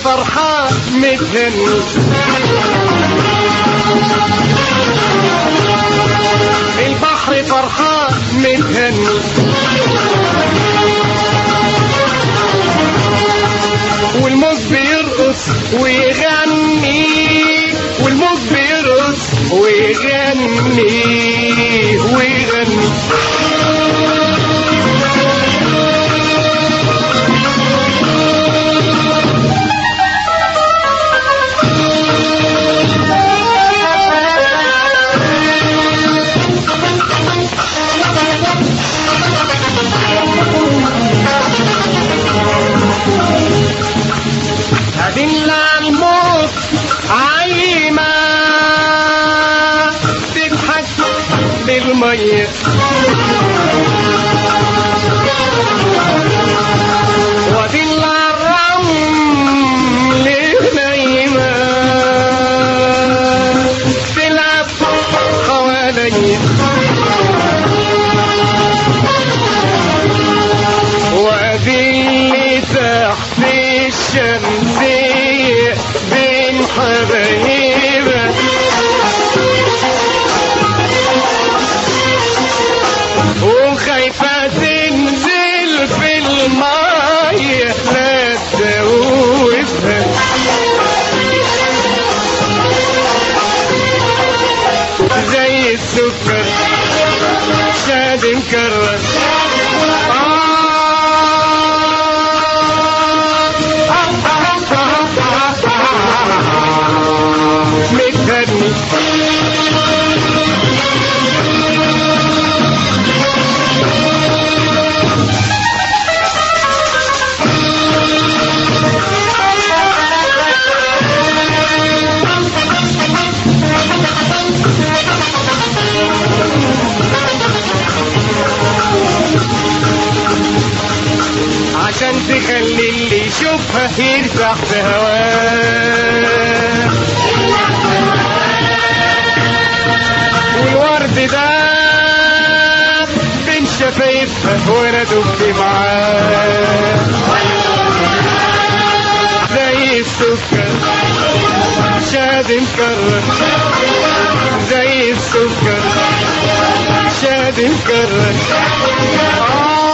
فرحان متهني البحر فرحان متهني والموج بيرقص ويغني والموج بيرقص ويغني ويغني هدلنا الموت عايمة تضحك بالمية ودلنا الرمل نايمة تلعب حواليا وادي تحت الشمسية بين حبايبك وخايفة تنزل في المية لا تدوبها زي السكر شاد مكرر متهني عشان تخلي اللي يشوفها يرتاح في هواه والورد ده بين شفايفها وانا دبت معاه زي السكر شاد مكرر زي السكر شاد مكرر آه